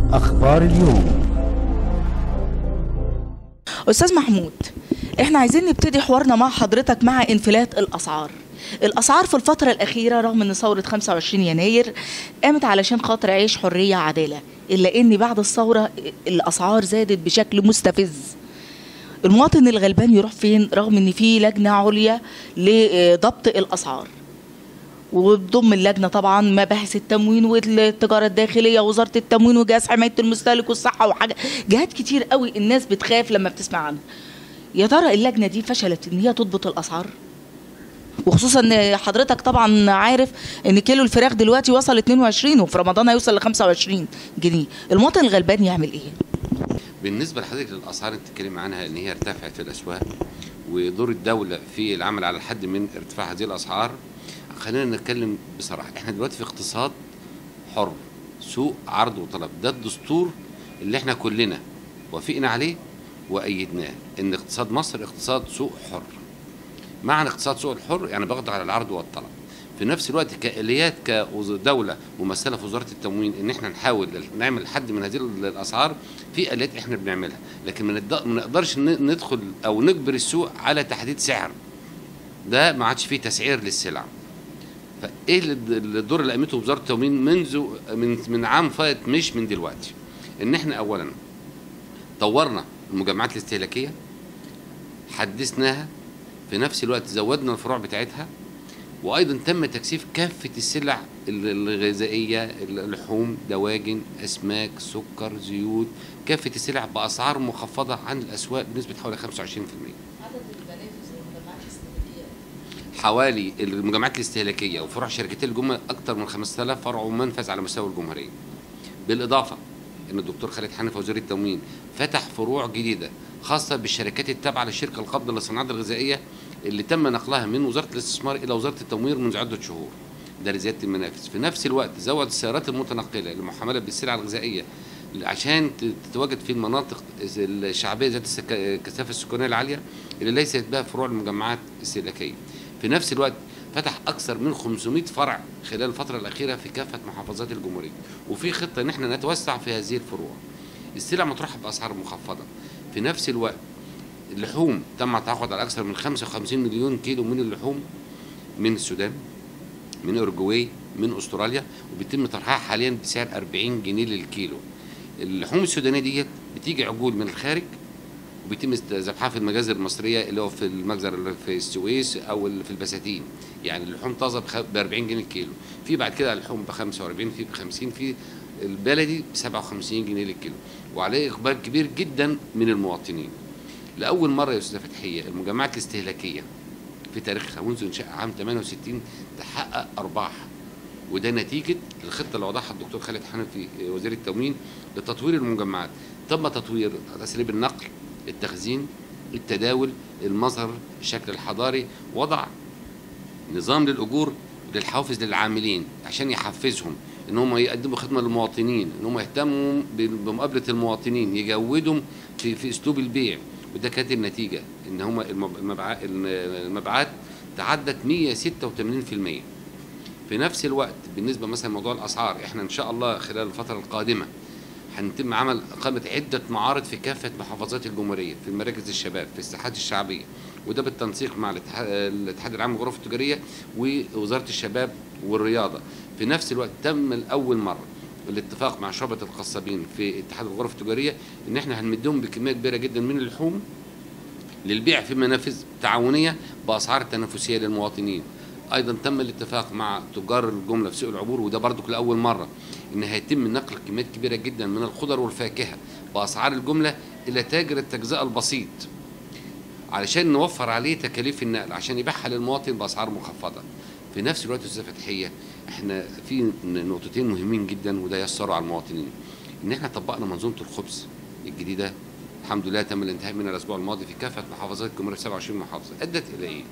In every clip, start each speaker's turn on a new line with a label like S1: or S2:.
S1: أخبار اليوم
S2: استاذ محمود احنا عايزين نبتدي حوارنا مع حضرتك مع انفلات الاسعار الاسعار في الفتره الاخيره رغم ان ثوره 25 يناير قامت علشان خاطر عيش حريه عداله الا ان بعد الثوره الاسعار زادت بشكل مستفز المواطن الغلبان يروح فين رغم ان في لجنه عليا لضبط الاسعار وبضم اللجنه طبعا مباحث التموين والتجاره الداخليه ووزاره التموين وجهاز حمايه المستهلك والصحه وحاجه جهات كتير قوي الناس بتخاف لما بتسمع عنها يا ترى اللجنه دي فشلت ان هي تضبط الاسعار وخصوصا ان حضرتك طبعا عارف ان كيلو الفراخ دلوقتي وصل 22 وفي رمضان هيوصل ل 25 جنيه المواطن الغلبان يعمل ايه
S3: بالنسبه لحضرتك للاسعار اللي بتتكلم عنها ان هي ارتفعت في الاسواق ودور الدوله في العمل على الحد من ارتفاع هذه الاسعار خلينا نتكلم بصراحه احنا دلوقتي في اقتصاد حر سوق عرض وطلب ده الدستور اللي احنا كلنا وافقنا عليه وايدناه ان اقتصاد مصر اقتصاد سوق حر معنى اقتصاد سوق الحر يعني بيخضع على العرض والطلب في نفس الوقت كاليات كدوله ممثله في وزاره التموين ان احنا نحاول نعمل حد من هذه الاسعار في اليات احنا بنعملها لكن ما نقد- ما نقدرش ن- ندخل او نجبر السوق على تحديد سعر ده ما عادش فيه تسعير للسلع فايه اللي- الدور اللي قامته وزاره التموين منذ من من عام فات مش من دلوقتي ان احنا اولا طورنا المجمعات الاستهلاكيه حدثناها في نفس الوقت زودنا الفروع بتاعتها وايضا تم تكثيف كافه السلع ال- الغذائيه اللحوم دواجن اسماك سكر زيوت كافه السلع باسعار مخفضه عن الاسواق بنسبه حوالي 25% حوالي المجمعات الاستهلاكيه وفروع شركتي الجمله اكثر من 5000 فرع ومنفذ على مستوى الجمهوريه بالاضافه ان الدكتور خالد حنفي وزير التموين فتح فروع جديده خاصه بالشركات التابعه للشركه القابضه للصناعات الغذائيه اللي تم نقلها من وزاره الاستثمار الى وزاره التموير منذ عده شهور ده لزياده المنافس في نفس الوقت زود السيارات المتنقله للمحامله بالسلع الغذائيه عشان ت- تتواجد في المناطق الشعبيه ذات السك- الكثافه السكانيه العاليه اللي ليست بها فروع المجمعات الاستهلاكيه في نفس الوقت فتح اكثر من 500 فرع خلال الفتره الاخيره في كافه محافظات الجمهوريه وفي خطه ان احنا نتوسع في هذه الفروع السلع مطروحه باسعار مخفضه في نفس الوقت اللحوم تم التعاقد على اكثر من 55 مليون كيلو من اللحوم من السودان من اورجواي من استراليا وبيتم طرحها حاليا بسعر 40 جنيه للكيلو اللحوم السودانيه ديت بتيجي عجول من الخارج وبيتم است- ذبحها في المجازر المصريه اللي هو في المجزر اللي في السويس او اللي في البساتين يعني اللحوم طازه ب 40 جنيه الكيلو في بعد كده اللحوم ب 45 في ب 50 في البلدي ب 57 جنيه للكيلو وعليه اقبال كبير جدا من المواطنين لاول مره يا استاذه فتحيه المجمعات الاستهلاكيه في تاريخها منذ انشاء عام 68 تحقق ارباح وده نتيجه الخطه اللي وضعها الدكتور خالد حنفي وزير التموين لتطوير المجمعات تم تطوير اساليب النقل التخزين التداول المظهر الشكل الحضاري وضع نظام للاجور للحوافز للعاملين عشان يحفزهم ان هم يقدموا خدمه للمواطنين ان هم يهتموا ب- بمقابله المواطنين يجودهم في في اسلوب البيع وده كانت النتيجه ان هم المب- المبيعات المبيعات تعدت 186% في نفس الوقت بالنسبه مثلا لموضوع الاسعار احنا ان شاء الله خلال الفتره القادمه هنتم عمل اقامه عده معارض في كافه محافظات الجمهوريه في مراكز الشباب في الساحات الشعبيه وده بالتنسيق مع الاتحاد الاتحاد العام للغرف التجاريه ووزاره الشباب والرياضه في نفس الوقت تم لاول مره الاتفاق مع شعبة القصابين في اتحاد الغرف التجارية ان احنا هنمدهم بكمية كبيرة جدا من اللحوم للبيع في منافذ تعاونية بأسعار تنافسية للمواطنين ايضا تم الاتفاق مع تجار الجمله في سوق العبور وده برضك لاول مره ان هيتم نقل كميات كبيره جدا من الخضر والفاكهه باسعار الجمله الى تاجر التجزئه البسيط علشان نوفر عليه تكاليف النقل عشان يبيعها للمواطن باسعار مخفضه في نفس الوقت استاذه فتحيه احنا في نقطتين مهمين جدا وده يسروا على المواطنين ان احنا طبقنا منظومه الخبز الجديده الحمد لله تم الانتهاء منها الاسبوع الماضي في كافه محافظات الجمهوريه 27 محافظه ادت الى ايه؟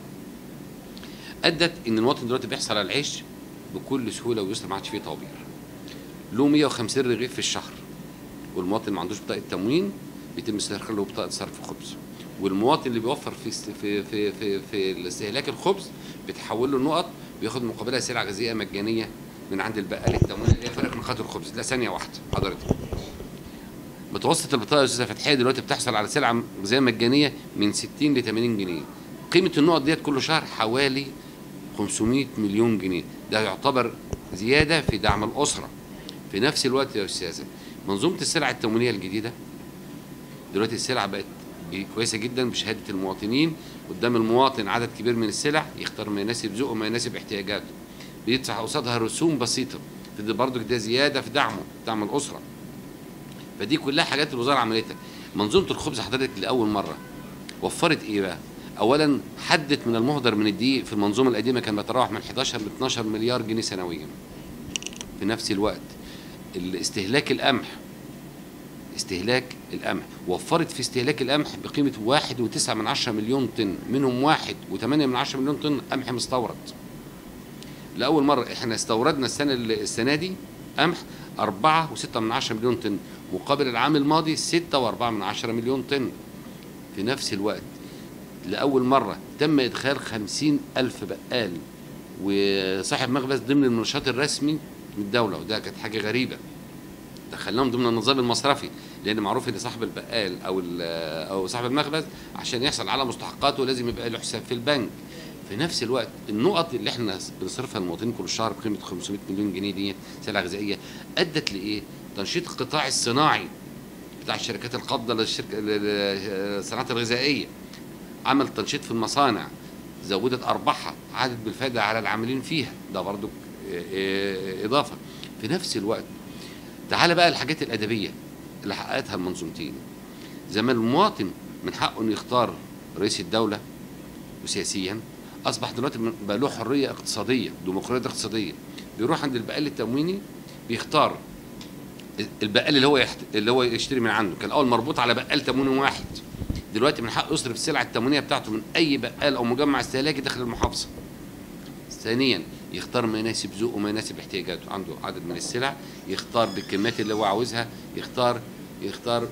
S3: ادت ان المواطن دلوقتي بيحصل على العيش بكل سهوله ويسر ما عادش فيه طوابير له 150 رغيف في الشهر والمواطن ما عندوش بطاقه تموين بيتم استخراج له بطاقه صرف خبز والمواطن اللي بيوفر في است- في في في, في استهلاك الخبز بتحول له نقط بياخد مقابلها سلع غذائيه مجانيه من عند البقال التموين اللي هي فرق من خاطر الخبز لا ثانيه واحده حضرتك متوسط البطاقه يا استاذه فتحيه دلوقتي بتحصل على سلعه غذائيه مجانيه من 60 ل 80 جنيه قيمه النقط ديت كل شهر حوالي 500 مليون جنيه ده يعتبر زياده في دعم الاسره في نفس الوقت يا استاذه منظومه السلع التموينيه الجديده دلوقتي السلع بقت ب- كويسه جدا بشهاده المواطنين قدام المواطن عدد كبير من السلع يختار ما يناسب ذوقه وما يناسب احتياجاته بيدفع قصادها رسوم بسيطه فده برضك ده زياده في دعمه دعم الاسره فدي كلها حاجات الوزاره عملتها منظومه الخبز حضرتك لاول مره وفرت ايه بقى اولا حدت من المهدر من الدقيق في المنظومه القديمه كان بيتراوح من 11 ل 12 مليار جنيه سنويا في نفس الوقت استهلاك القمح استهلاك القمح وفرت في استهلاك القمح بقيمة واحد وتسعة من عشرة مليون طن منهم واحد وثمانية من عشرة مليون طن قمح مستورد لأول مرة احنا استوردنا السنة السنة دي قمح أربعة وستة من عشرة مليون طن مقابل العام الماضي ستة وأربعة من عشرة مليون طن في نفس الوقت لأول مرة تم إدخال خمسين ألف بقال وصاحب مخبز ضمن النشاط الرسمي من الدولة وده كانت حاجة غريبة دخلناهم ضمن النظام المصرفي لان معروف ان صاحب البقال او او صاحب المخبز عشان يحصل على مستحقاته لازم يبقى له حساب في البنك في نفس الوقت النقط اللي احنا بنصرفها للمواطنين كل شهر بقيمه 500 مليون جنيه دي سلع غذائيه ادت لايه؟ تنشيط القطاع الصناعي بتاع الشركات القابضه للشركه للصناعات الغذائيه عمل تنشيط في المصانع زودت ارباحها عادت بالفائده على العاملين فيها ده برضو اضافه في نفس الوقت تعال بقى الحاجات الادبيه اللي حققتها المنظومتين زي ما المواطن من حقه انه يختار رئيس الدوله وسياسيا اصبح دلوقتي بقى له حريه اقتصاديه ديمقراطيه اقتصاديه بيروح عند البقال التمويني بيختار البقال اللي هو يحت... اللي هو يشتري من عنده كان الاول مربوط على بقال تمويني واحد دلوقتي من حقه يصرف السلعه التموينيه بتاعته من اي بقال او مجمع استهلاكي داخل المحافظه ثانيا يختار ما يناسب ذوقه وما يناسب احتياجاته عنده عدد من السلع يختار بالكميات اللي هو عاوزها يختار يختار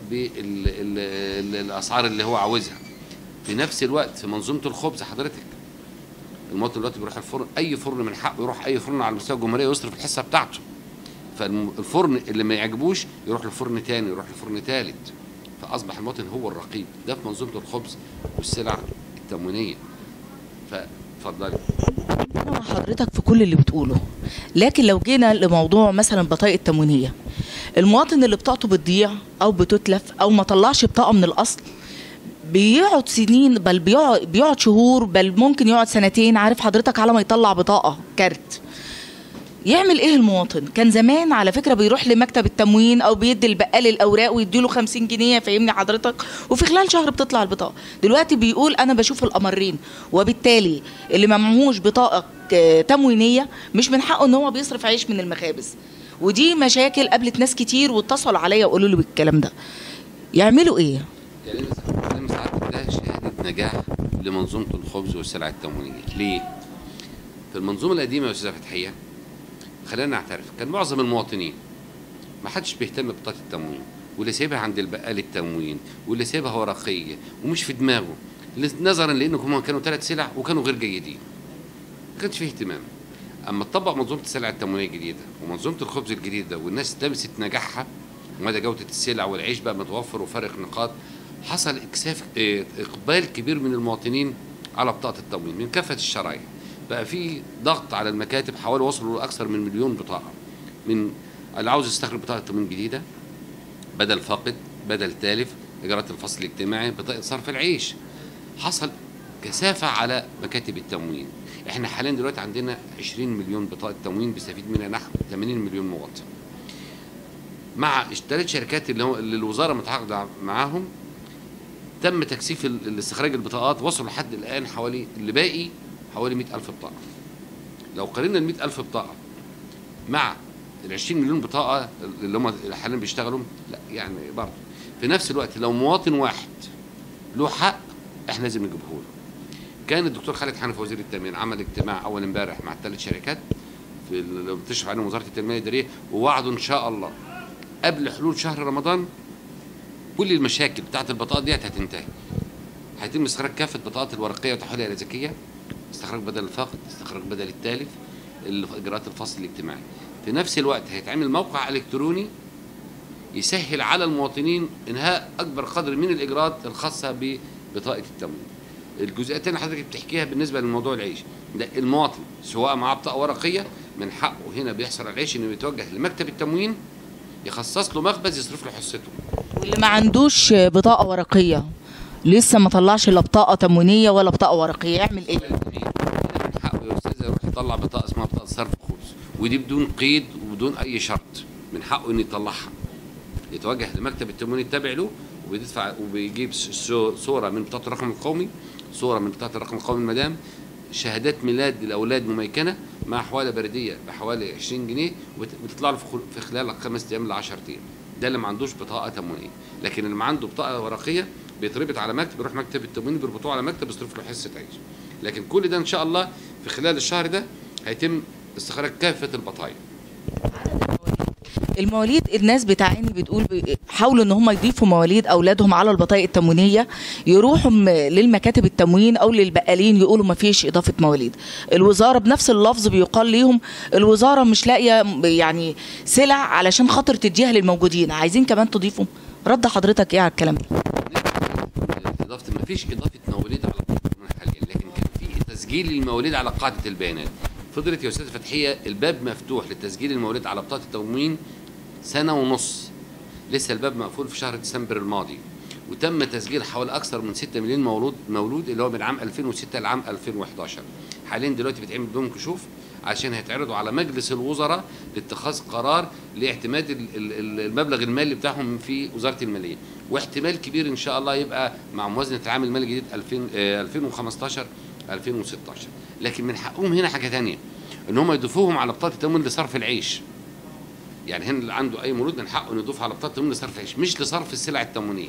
S3: بالاسعار اللي هو عاوزها في نفس الوقت في منظومه الخبز حضرتك المواطن دلوقتي بيروح الفرن اي فرن من حقه يروح اي فرن على مستوى الجمهوريه يصرف الحصه بتاعته فالفرن اللي ما يعجبوش يروح لفرن تاني يروح لفرن ثالث فاصبح المواطن هو الرقيب ده في منظومه الخبز والسلع التموينيه فاتفضلي
S2: انا مع حضرتك في كل اللي بتقوله لكن لو جينا لموضوع مثلا بطايق التموينيه المواطن اللي بطاقته بتضيع او بتتلف او ما طلعش بطاقه من الاصل بيقعد سنين بل بيقعد, بيقعد شهور بل ممكن يقعد سنتين عارف حضرتك على ما يطلع بطاقه كارت يعمل ايه المواطن كان زمان على فكره بيروح لمكتب التموين او بيدي البقال الاوراق ويديله 50 جنيه فاهمني حضرتك وفي خلال شهر بتطلع البطاقه دلوقتي بيقول انا بشوف القمرين وبالتالي اللي ما معهوش بطاقه تموينيه مش من حقه ان هو بيصرف عيش من المخابز ودي مشاكل قابلت ناس كتير واتصلوا عليا وقالوا لي بالكلام ده يعملوا ايه
S3: يعني انا ساعات ده شهاده نجاح لمنظومه الخبز والسلع التموينيه ليه في المنظومه القديمه يا استاذه فتحيه خلينا نعترف كان معظم المواطنين ما حدش بيهتم ببطاقه التموين واللي سايبها عند البقال التموين واللي سايبها ورقيه ومش في دماغه نظرا لان هم كانوا ثلاث سلع وكانوا غير جيدين ما كانش فيه اهتمام اما تطبق منظومه السلع التموينيه الجديده ومنظومه الخبز الجديده والناس لمست نجاحها ومدى جوده السلع والعيش بقى متوفر وفارق نقاط حصل اكساف اقبال كبير من المواطنين على بطاقه التموين من كافه الشرايح بقى في ضغط على المكاتب حوالي وصلوا لاكثر من مليون بطاقه من اللي عاوز يستخرج بطاقه تموين جديده بدل فاقد بدل تالف اجراءات الفصل الاجتماعي بطاقه صرف العيش حصل كثافه على مكاتب التموين احنا حاليا دلوقتي عندنا 20 مليون بطاقه تموين بيستفيد منها نحو 80 مليون مواطن مع ثلاث شركات اللي, هو اللي الوزاره متعاقده معاهم تم تكثيف الاستخراج البطاقات وصلوا لحد الان حوالي اللي باقي حوالي 100000 بطاقه لو قارنا ال 100000 بطاقه مع ال 20 مليون بطاقه اللي هم حاليا بيشتغلوا لا يعني برضه في نفس الوقت لو مواطن واحد له حق احنا لازم نجيبه له كان الدكتور خالد حنفي وزير التامين عمل اجتماع اول امبارح مع الثلاث شركات في اللي بتشرف عليهم وزاره التنميه الاداريه ووعدوا ان شاء الله قبل حلول شهر رمضان كل المشاكل بتاعت البطاقات ديت هتنتهي هيتم استخراج كافه البطاقات الورقيه وتحويلها الى ذكيه استخراج بدل الفقد استخراج بدل التالف اجراءات الفصل الاجتماعي في نفس الوقت هيتعمل موقع الكتروني يسهل على المواطنين انهاء اكبر قدر من الاجراءات الخاصه ببطاقه التموين الجزئيه الثانيه حضرتك بتحكيها بالنسبه لموضوع العيش ده المواطن سواء معاه بطاقه ورقيه من حقه هنا بيحصل على العيش انه يتوجه لمكتب التموين يخصص له مخبز يصرف له حصته
S2: واللي ما عندوش بطاقه ورقيه لسه ما طلعش لا بطاقه تموينيه ولا بطاقه ورقيه يعمل ايه
S3: من حقه يا استاذ يروح يطلع بطاقه اسمها بطاقه صرف خبز ودي بدون قيد وبدون اي شرط من حقه انه يطلعها يتوجه لمكتب التموين التابع له وبيدفع وبيجيب سو- صوره من بطاقه الرقم القومي صوره من بطاقه الرقم القومي المدام شهادات ميلاد للاولاد مميكنه مع حواله برديه بحوالي 20 جنيه وت- وتطلع له في خل- في خلال خمس ايام ل 10 ايام ده اللي ما عندوش بطاقه تموينيه لكن اللي ما عنده بطاقه ورقيه بيتربط على مكتب يروح مكتب التموين بيربطوه على مكتب يصرف له حصه عيش لكن كل ده ان شاء الله في خلال الشهر ده هيتم استخراج كافه البطايق
S2: المواليد الناس بتاعاني بتقول بي- حاولوا ان هم يضيفوا مواليد اولادهم على البطايق التموينيه يروحوا م- للمكاتب التموين او للبقالين يقولوا ما فيش اضافه مواليد الوزاره بنفس اللفظ بيقال ليهم الوزاره مش لاقيه م- يعني سلع علشان خاطر تديها للموجودين عايزين كمان تضيفوا رد حضرتك ايه على الكلام ده
S3: اضافه ما فيش اضافه مواليد على قاعده البيانات حاليا لكن كان في تسجيل المواليد على قاعده البيانات فضلت يا استاذ فتحيه الباب مفتوح لتسجيل المواليد على بطاقه التموين سنه ونص لسه الباب مقفول في شهر ديسمبر الماضي وتم تسجيل حوالي اكثر من 6 مليون مولود مولود اللي هو من عام 2006 لعام 2011 حاليا دلوقتي بيتعمل بدون كشوف عشان هيتعرضوا على مجلس الوزراء لاتخاذ قرار لاعتماد ال- ال- ال- المبلغ المالي بتاعهم في وزاره الماليه واحتمال كبير ان شاء الله يبقى مع موازنه العام المالي الجديد 2000 آه، 2015 2016 لكن من حقهم هنا حاجه ثانيه ان هم يضيفوهم على بطاقه التموين لصرف العيش يعني هنا اللي عنده اي مولود من حقه انه يضيف على بطاقه التموين لصرف العيش مش لصرف السلع التموينيه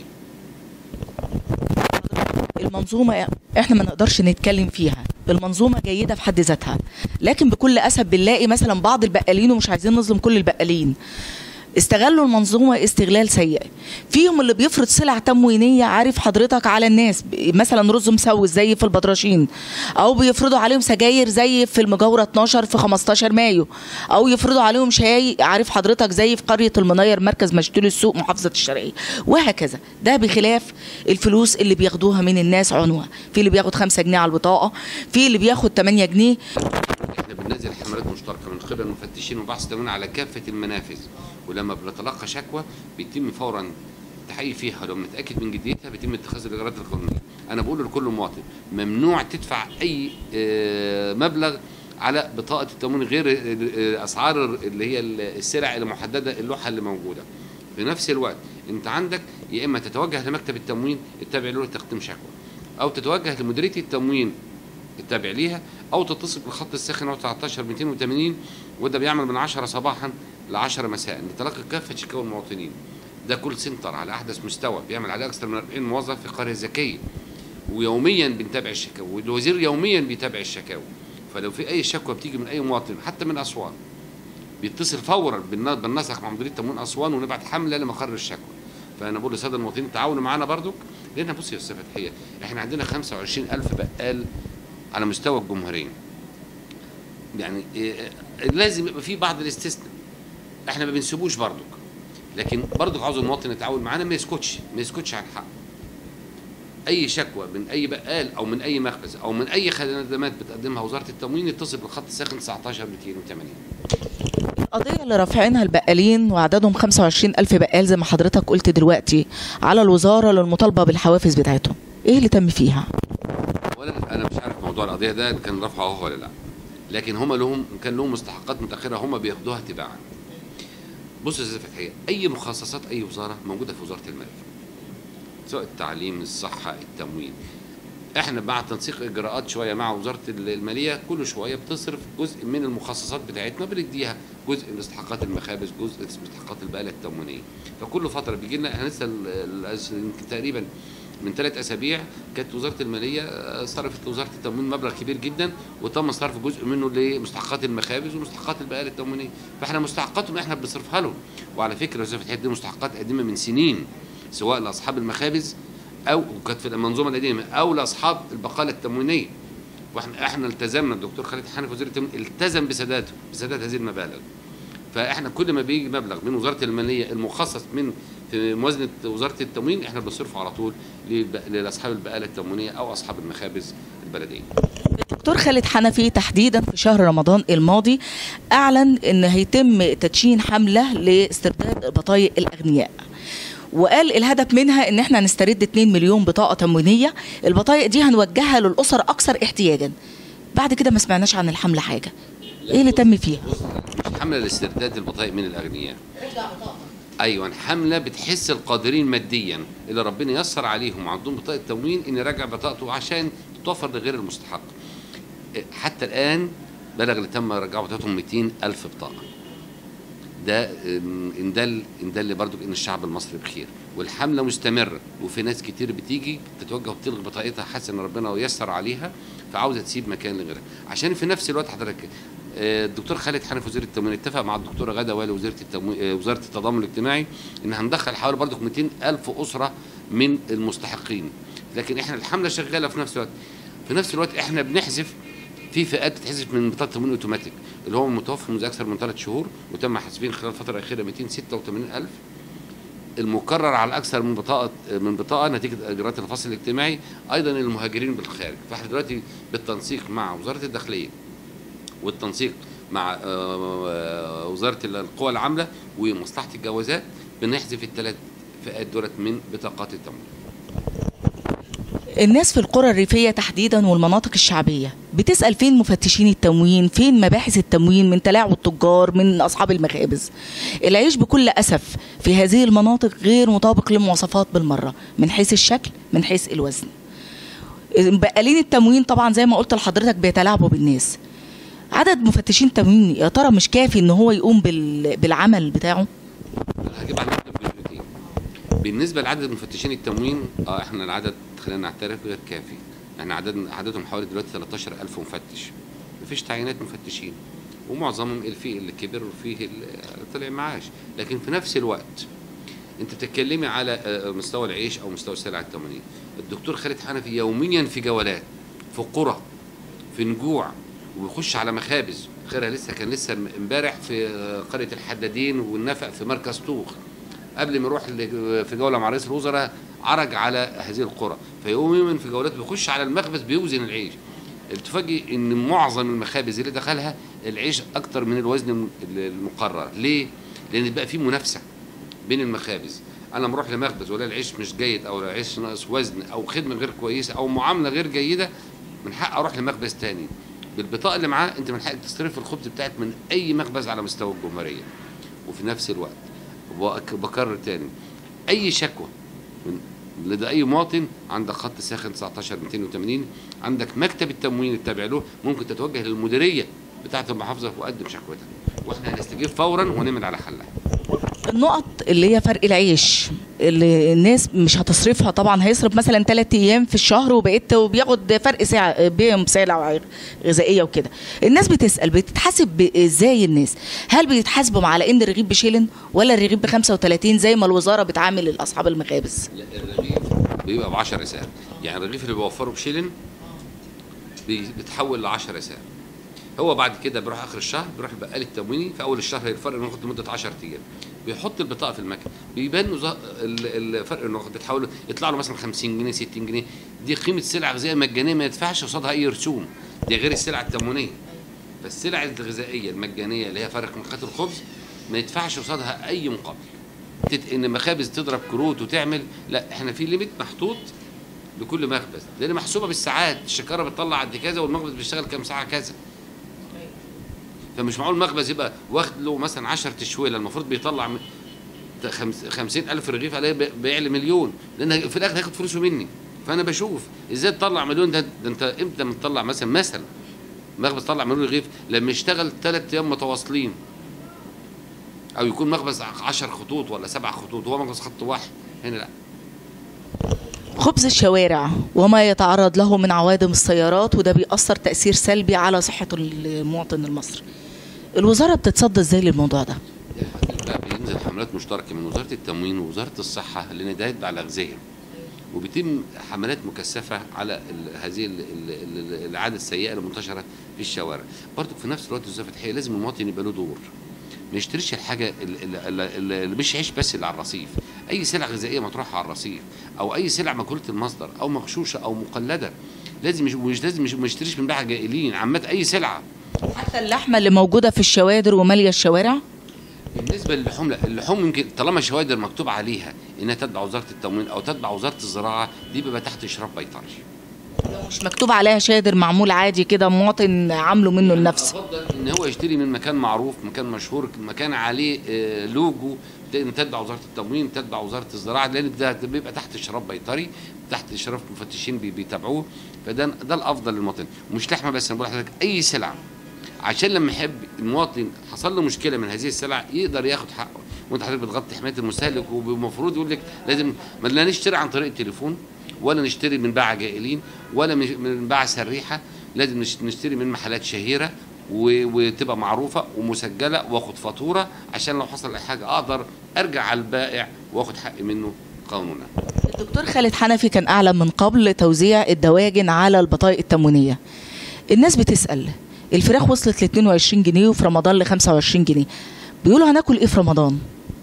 S2: المنظومة احنا ما نقدرش نتكلم فيها المنظومة جيدة في حد ذاتها لكن بكل أسف بنلاقي مثلا بعض البقالين ومش عايزين نظلم كل البقالين استغلوا المنظومة استغلال سيء فيهم اللي بيفرض سلع تموينية عارف حضرتك على الناس ب- مثلا رز مسوس زي في البطرشين أو بيفرضوا عليهم سجاير زي في المجاورة 12 في 15 مايو أو يفرضوا عليهم شاي عارف حضرتك زي في قرية المنير مركز مشتول السوق محافظة الشرقية وهكذا ده بخلاف الفلوس اللي بياخدوها من الناس عنوة في اللي بياخد 5 جنيه على البطاقة في اللي بياخد 8 جنيه
S3: احنا بننزل حملات مشتركه من قبل المفتشين وبحث تموين على كافه المنافذ ولما بنتلقى شكوى بيتم فورا التحقيق فيها لو متاكد من جديتها بيتم اتخاذ الاجراءات القانونيه انا بقول لكل مواطن ممنوع تدفع اي آه، مبلغ على بطاقه التموين غير آه، اسعار اللي هي السلع المحدده اللوحه اللي موجوده في نفس الوقت انت عندك يا اما تتوجه لمكتب التموين التابع له لتقديم شكوى او تتوجه لمديريه التموين التابع ليها او تتصل بالخط الساخن او 19 280 وده بيعمل من 10 صباحا ل 10 مساء لتلقي كافه شكاوى المواطنين ده كول سنتر على احدث مستوى بيعمل عليه اكثر من 40 موظف في قريه ذكيه ويوميا بنتابع الشكاوى والوزير يوميا بيتابع الشكاوى فلو في اي شكوى بتيجي من اي مواطن حتى من اسوان بيتصل فورا بالن- بالنسق مع مديريه تموين اسوان ونبعت حمله لمقر الشكوى فانا بقول للساده المواطنين تعاونوا معانا برضك لان بص يا استاذ فتحيه احنا عندنا 25000 بقال على مستوى الجمهوريه يعني إيه، لازم يبقى في بعض الاستثناء احنا ما بنسيبوش برضك لكن برضك عاوز المواطن يتعاون معانا ما يسكتش ما يسكتش على الحق اي شكوى من اي بقال او من اي مخبز او من اي خدمات بتقدمها وزاره التموين يتصل بالخط الساخن 19 280
S2: القضية اللي رافعينها البقالين وعددهم 25 ألف بقال زي ما حضرتك قلت دلوقتي على الوزارة للمطالبة بالحوافز بتاعتهم إيه اللي تم فيها؟
S3: اولا انا مش عارف موضوع القضيه ده كان رفعه هو ولا لا لكن هم لهم كان لهم مستحقات متاخره هم بياخدوها تباعا بص يا استاذ فتحيه اي مخصصات اي وزاره موجوده في وزاره المال سواء التعليم الصحه التموين احنا مع تنسيق اجراءات شويه مع وزاره الماليه كل شويه بتصرف جزء من المخصصات بتاعتنا بنديها جزء من استحقاقات المخابز جزء من استحقاقات البقاله التموينيه فكل فتره بيجي لنا احنا لسه ال- ال- يمكن تقريبا من ثلاث اسابيع كانت وزاره الماليه آه، صرفت لوزاره التموين مبلغ كبير جدا وتم صرف جزء منه لمستحقات المخابز ومستحقات البقاله التموينيه فاحنا مستحقاتهم احنا بنصرفها لهم وعلى فكره يا استاذ فتحي دي مستحقات قديمه من سنين سواء لاصحاب المخابز او كانت في المنظومه القديمه او لاصحاب البقاله التموينيه واحنا احنا التزمنا الدكتور خالد حنفي وزير التموين التزم بسداده بسداد هذه المبالغ فاحنا كل ما بيجي مبلغ من وزاره الماليه المخصص من في موازنه وزاره التموين احنا بنصرفه على طول للب- لاصحاب البقاله التموينيه او اصحاب المخابز البلديه
S2: الدكتور خالد حنفي تحديدا في شهر رمضان الماضي اعلن ان هيتم تدشين حمله لاسترداد بطايق الاغنياء وقال الهدف منها ان احنا نسترد 2 مليون بطاقه تموينيه البطايق دي هنوجهها للاسر اكثر احتياجا بعد كده ما سمعناش عن الحمله حاجه ايه اللي تم فيها
S3: مش حمله لاسترداد البطايق من الاغنياء ايوه حمله بتحس القادرين ماديا اللي ربنا يسر عليهم عندهم بطاقه تموين ان يراجع بطاقته عشان توفر لغير المستحق حتى الان بلغ اللي تم رجعوا بطاقتهم 200 الف بطاقه ده إن إن دل ان دل برضو ان الشعب المصري بخير والحمله مستمره وفي ناس كتير بتيجي تتوجه وبتلغي بطاقتها حاسه ان ربنا يسر عليها فعاوزه تسيب مكان لغيرها عشان في نفس الوقت حضرتك آه، الدكتور خالد حنفي وزير التموين اتفق مع الدكتوره غاده والي وزيره التموين آه، وزاره التضامن الاجتماعي ان هندخل حوالي برضو 200 الف اسره من المستحقين لكن احنا الحمله شغاله في نفس الوقت في نفس الوقت احنا بنحذف في فئات بتتحذف من بطاقه التموين اوتوماتيك اللي هو متوفى منذ اكثر من ثلاث شهور وتم حاسبين خلال الفتره الاخيره 286 الف المكرر على اكثر من بطاقه من بطاقه نتيجه اجراءات الفصل الاجتماعي ايضا المهاجرين بالخارج فاحنا دلوقتي بالتنسيق مع وزاره الداخليه والتنسيق مع آه، وزاره القوى العامله ومصلحه الجوازات بنحذف الثلاث فئات دولت من بطاقات التموين
S2: الناس في القرى الريفية تحديدا والمناطق الشعبية بتسأل فين مفتشين التموين فين مباحث التموين من تلاعب التجار من أصحاب المخابز العيش بكل أسف في هذه المناطق غير مطابق للمواصفات بالمرة من حيث الشكل من حيث الوزن بقالين التموين طبعا زي ما قلت لحضرتك بيتلاعبوا بالناس عدد مفتشين التموين يا ترى مش كافي ان هو يقوم بال... بالعمل بتاعه
S3: انا هجيب على نقطة بالمئتين. بالنسبه لعدد مفتشين التموين اه احنا العدد خلينا نعترف غير كافي احنا عدد عددهم حوالي دلوقتي 13000 مفتش مفيش تعيينات مفتشين ومعظمهم الفيه اللي كبر وفيه اللي طلع معاش لكن في نفس الوقت انت بتتكلمي على آه، مستوى العيش او مستوى السلع التموينيه الدكتور خالد حنفي يوميا في جولات في قرى في نجوع ويخش على مخابز خيرها لسه كان لسه امبارح في آه، قريه الحدادين والنفق في مركز طوخ قبل ما يروح ل- في جوله مع رئيس الوزراء عرج على هذه القرى فيقوم يوم في جولات بيخش على المخبز بيوزن العيش تفاجئ ان معظم المخابز اللي دخلها العيش اكتر من الوزن الم- المقرر ليه لان بقى في منافسه بين المخابز انا لما اروح لمخبز ولا العيش مش جيد او العيش ناقص وزن او خدمه غير كويسه او معامله غير جيده من حق اروح لمخبز تاني بالبطاقه اللي معاه انت من حقك تصرف الخبز بتاعك من اي مخبز على مستوى الجمهوريه وفي نفس الوقت وبك- بكرر تاني اي شكوى من لدى اي مواطن عندك خط ساخن 19 280 عندك مكتب التموين التابع له ممكن تتوجه للمديريه بتاعه المحافظه وقدم شكوتك واحنا هنستجيب فورا ونعمل على حلها
S2: النقط اللي هي فرق العيش اللي الناس مش هتصرفها طبعا هيصرف مثلا ثلاث ايام في الشهر وبقيت وبياخد فرق ساعه بيهم سلع غذائيه وكده الناس بتسال بتتحاسب ب- ازاي الناس هل بيتحاسبوا على ان الرغيف بشيلن ولا الرغيف ب 35 زي ما الوزاره بتعامل اصحاب المخابز
S3: لا الرغيف بيبقى ب 10 رسال يعني الرغيف اللي بيوفره بشيلن بي- بيتحول ل 10 رسال هو بعد كده بيروح اخر الشهر بيروح البقال التمويني في اول الشهر الفرق انه ياخد لمده 10 ايام بيحط البطاقه في المكنه بيبان له ظه- ال- الفرق انه واخد- بتحول يطلع له مثلا 50 جنيه 60 جنيه دي قيمه سلعه غذائيه مجانيه ما يدفعش قصادها اي رسوم دي غير السلع التموينيه فالسلع الغذائيه المجانيه اللي هي فرق مخات الخبز ما يدفعش قصادها اي مقابل تت- ان مخابز تضرب كروت وتعمل لا احنا في ليميت محطوط لكل مخبز لان محسوبه بالساعات الشكاره بتطلع قد كذا والمخبز بيشتغل كام ساعه كذا فمش معقول مخبز يبقى واخد له مثلا 10 تشويله المفروض بيطلع م- ت- خمس- 50 الف رغيف عليه بي- بيعلى مليون لان في الاخر هياخد فلوسه مني فانا بشوف ازاي تطلع مليون ده, ده انت امتى ما تطلع مثلا مثلا مخبز طلع مليون رغيف لما يشتغل ثلاث ايام متواصلين او يكون مخبز 10 خطوط ولا سبع خطوط هو مخبز خط واحد هنا لا
S2: خبز الشوارع وما يتعرض له من عوادم السيارات وده بيأثر تأثير سلبي على صحة المواطن المصري الوزارة بتتصدى ازاي للموضوع ده
S3: لا بينزل حملات مشتركه من وزاره التموين ووزاره الصحه لان ده يتبع الاغذيه وبيتم حملات مكثفه على ال- هذه ال- ال- ال- العاده السيئه المنتشره في الشوارع برضو في نفس الوقت الاستاذ فتحيه لازم المواطن يبقى له دور ما يشتريش الحاجه اللي- اللي اللي مش عيش بس اللي على الرصيف اي سلع غذائيه مطروحه على الرصيف او اي سلع مأكولة المصدر او مغشوشه او مقلده لازم مش, مش لازم مش ما يشتريش من بيعها جائلين عامه اي سلعه
S2: حتى اللحمه اللي موجوده في الشوادر وماليه الشوارع
S3: بالنسبه للحوم لا اللحوم يمكن طالما شوادر مكتوب عليها انها تتبع وزاره التموين او تتبع وزاره الزراعه دي بيبقى تحت اشراف بيطري
S2: لو مش مكتوب عليها شادر معمول عادي كده مواطن عامله منه لنفسه
S3: افضل ان هو يشتري من مكان معروف مكان مشهور مكان عليه آه، لوجو ت- تتبع وزاره التموين تتبع وزاره الزراعه لان ده ده بيبقى تحت اشراف بيطري تحت اشراف مفتشين بي- بيتابعوه فده ده الافضل للمواطن ومش لحمه بس انا بقول لحضرتك اي سلعه عشان لما يحب المواطن حصل له مشكله من هذه السلع يقدر ياخد حقه وانت حضرتك بتغطي حمايه المستهلك وبالمفروض يقول لك لازم ما لا نشتري عن طريق التليفون ولا نشتري من باعة جائلين ولا من- من باعة سريحه لازم نش- نشتري من محلات شهيره و- وتبقى معروفه ومسجله واخد فاتوره عشان لو حصل اي حاجه اقدر ارجع على البائع واخد حقي منه قانونا
S2: الدكتور خالد حنفي كان اعلن من قبل توزيع الدواجن على البطايق التموينيه الناس بتسال الفراخ وصلت ل 22 جنيه وفي رمضان ل 25 جنيه بيقولوا هناكل ايه في رمضان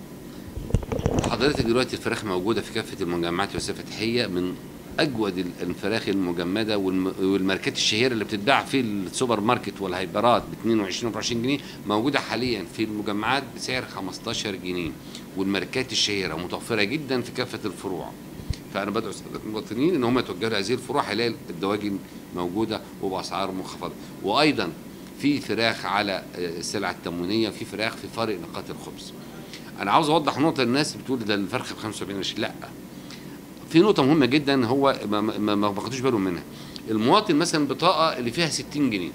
S3: حضرتك دلوقتي الفراخ موجوده في كافه المجمعات والوسائل الفتحيه من اجود ال- الفراخ المجمده والم- والماركات الشهيره اللي بتتباع في السوبر ماركت والهايبرات ب 22 و 24 جنيه موجوده حاليا في المجمعات بسعر 15 جنيه والماركات الشهيره متوفره جدا في كافه الفروع فانا بدعو الساده المواطنين ان هم يتوجهوا لهذه الفروع هيلاقي الدواجن موجوده وباسعار منخفضه وايضا في فراخ على آه، السلع التموينيه في فراخ في فارق نقاط الخبز انا عاوز اوضح نقطه للناس بتقول ده الفرخ ب 75 قرش لا في نقطه مهمه جدا هو ما ما ما ما خدوش بالهم منها المواطن مثلا بطاقه اللي فيها 60 جنيه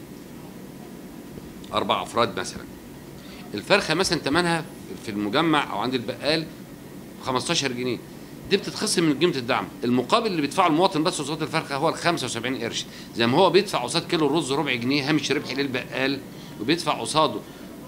S3: اربع افراد مثلا الفرخه مثلا ثمنها في المجمع او عند البقال 15 جنيه دي بتتخصم من قيمه الدعم المقابل اللي بيدفعه المواطن بس قصاد الفرخه هو ال 75 قرش زي ما هو بيدفع قصاد كيلو الرز ربع جنيه هامش ربح للبقال وبيدفع قصاده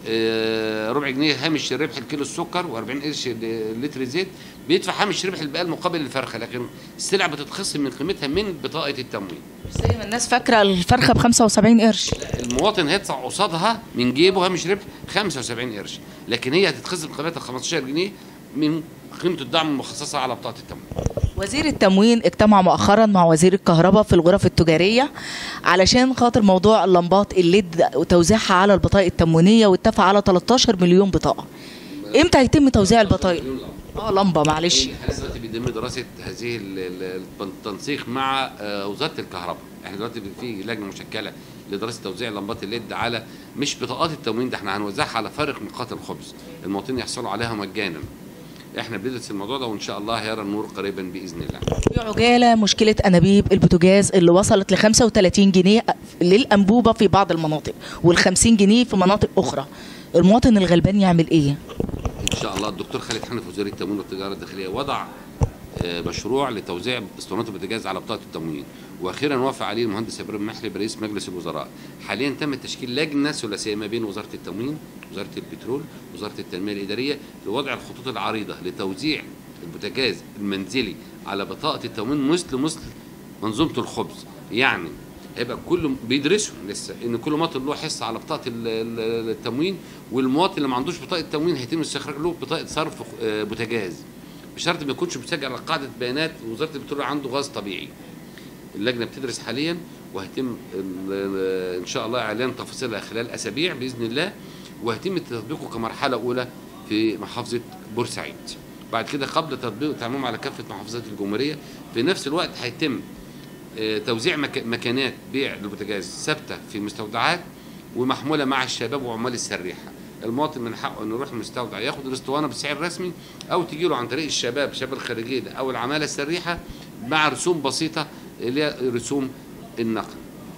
S3: آه، ربع جنيه هامش ربح لكيلو السكر و40 قرش ل- لتر زيت بيدفع هامش ربح البقال مقابل الفرخه لكن السلع بتتخصم من قيمتها من بطاقه التموين
S2: زي ما الناس فاكره الفرخه ب 75 قرش
S3: المواطن هيدفع قصادها من جيبه هامش ربح 75 قرش لكن هي هتتخصم قيمتها 15 جنيه من قيمه الدعم المخصصه على بطاقه التموين
S2: وزير التموين اجتمع مؤخرا مع وزير الكهرباء في الغرف التجاريه علشان خاطر موضوع اللمبات الليد وتوزيعها على البطايق التموينيه واتفق على 13 مليون بطاقه امتى هيتم توزيع البطايق اه لمبه معلش
S3: احنا دلوقتي بيتم دراسه هذه ال- ال- التنسيق مع آه، وزاره الكهرباء احنا دلوقتي في لجنه مشكله لدراسه توزيع لمبات الليد على مش بطاقات التموين ده احنا هنوزعها على فارق نقاط الخبز المواطنين يحصلوا عليها مجانا احنا بندرس الموضوع ده وان شاء الله هيرى النور قريبا باذن الله
S2: في عجاله مشكله انابيب البوتاجاز اللي وصلت ل 35 جنيه للانبوبه في بعض المناطق وال 50 جنيه في مناطق اخرى المواطن الغلبان يعمل ايه
S3: ان شاء الله الدكتور خالد حنفي وزير التموين والتجاره الداخليه وضع آه، مشروع لتوزيع اسطوانات البوتاجاز على بطاقه التموين واخيرا وافق عليه المهندس ابراهيم محلب رئيس مجلس الوزراء حاليا تم تشكيل لجنه ثلاثيه ما بين وزاره التموين وزاره البترول وزاره التنميه الاداريه لوضع الخطوط العريضه لتوزيع البوتاجاز المنزلي على بطاقه التموين مثل مثل منظومه الخبز يعني هيبقى كل بيدرسوا لسه ان كل مواطن له حصه على بطاقه ال- ال- التموين والمواطن اللي ما عندوش بطاقه تموين هيتم استخراج له بطاقه صرف آه، بوتاجاز بشرط ما يكونش مسجل على قاعده بيانات وزاره البترول عنده غاز طبيعي اللجنه بتدرس حاليا وهيتم ال- ال- ان شاء الله اعلان تفاصيلها خلال اسابيع باذن الله وهيتم تطبيقه كمرحله اولى في محافظه بورسعيد بعد كده قبل تطبيق تعميم على كافه محافظات الجمهوريه في نفس الوقت هيتم آه، توزيع مك- مكانات بيع البوتاجاز ثابته في المستودعات ومحموله مع الشباب وعمال السريحه المواطن من حقه انه يروح المستودع ياخد الاسطوانه بسعر رسمي او تجي له عن طريق الشباب شباب الخارجيه او العماله السريحه مع رسوم بسيطه اللي هي رسوم النقل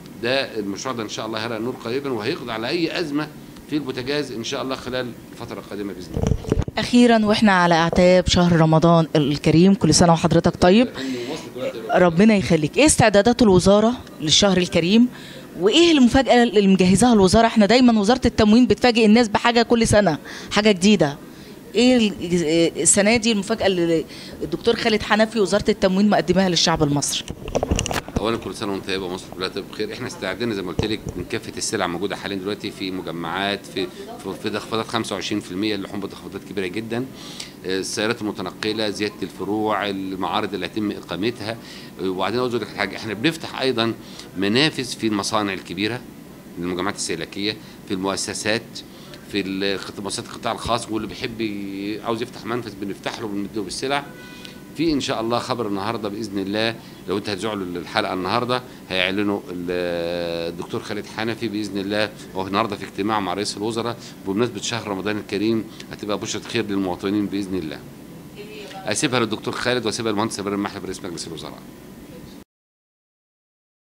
S3: ده المشروع ده ان شاء الله هيرى النور قريبا وهيقضي على اي ازمه في البوتاجاز ان شاء الله خلال الفتره القادمه باذن الله
S2: اخيرا واحنا على اعتاب شهر رمضان الكريم كل سنه وحضرتك طيب ربنا يخليك ايه استعدادات الوزاره للشهر الكريم وايه المفاجاه اللي مجهزاها الوزاره احنا دايما وزاره التموين بتفاجئ الناس بحاجه كل سنه حاجه جديده ايه ال- السنه دي المفاجاه اللي الدكتور خالد حنفي وزاره التموين مقدماها للشعب المصري
S3: اولا كل سنه وانت طيبه ومصر كلها طيب بخير احنا استعدنا زي ما قلت لك من كافه السلع موجوده حاليا دلوقتي في مجمعات في في, في تخفيضات 25% اللحوم بتخفيضات كبيره جدا آه، السيارات المتنقله زياده الفروع المعارض اللي هيتم اقامتها آه، وبعدين اقول لك حاجه احنا بنفتح ايضا منافذ في المصانع الكبيره المجمعات الاستهلاكيه في المؤسسات في القط- مؤسسات القطاع الخاص واللي بيحب ي- عاوز يفتح منفذ بنفتح له بنمده بالسلع في ان شاء الله خبر النهارده باذن الله لو انت هتزعلوا الحلقه النهارده هيعلنوا ال- الدكتور خالد حنفي باذن الله هو النهارده في اجتماع مع رئيس الوزراء بمناسبه شهر رمضان الكريم هتبقى بشره خير للمواطنين باذن الله اسيبها للدكتور خالد واسيبها للمهندس ابراهيم محلب رئيس مجلس الوزراء